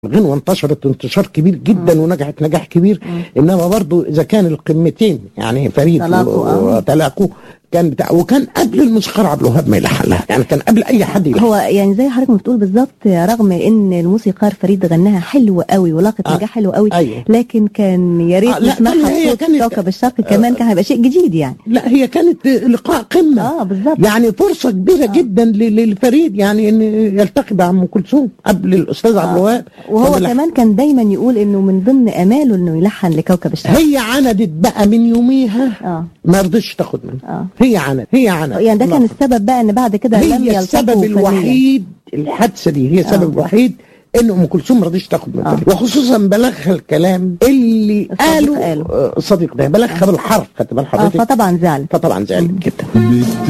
الغنوة انتشرت انتشار كبير جدا ونجحت نجاح كبير انما برضو اذا كان القمتين يعني فريد تلاقوا، آه. وتلاقوا كان بتاع وكان قبل الموسيقار عبد الوهاب ما يلحن لها يعني كان قبل اي حد يلحن هو يعني زي حضرتك ما بتقول بالظبط رغم ان الموسيقار فريد غناها حلو قوي ولاقت آه. نجاح حلو قوي أيوة. لكن كان يا ريت آه، لا، نسمعها هي بصوت كانت- كوكب الشرق كمان كان هيبقى شيء جديد يعني لا هي كانت لقاء قمه اه بالظبط يعني فرصه كبيره جدا ل- للفريد يعني ان يلتقي مع ام كلثوم قبل الاستاذ عبد الوهاب وهو طب كمان كان دايما يقول انه من ضمن اماله انه يلحن لكوكب الشرق هي عندت بقى من يوميها اه ما رضيش تاخد منها اه هي عند هي عند يعني ده كان السبب بقى ان بعد كده لم هي يلتقوا السبب فنياً. الوحيد الحادثه دي هي السبب آه. الوحيد ان ام كلثوم ما رضيش تاخد من آه. فريد وخصوصا بلغها الكلام اللي الصديق قاله قاله. آه، الصديق ده بلغها بالحرف خدت بال اه حضرتك فطبعا زعل فطبعا زعلت جدا بت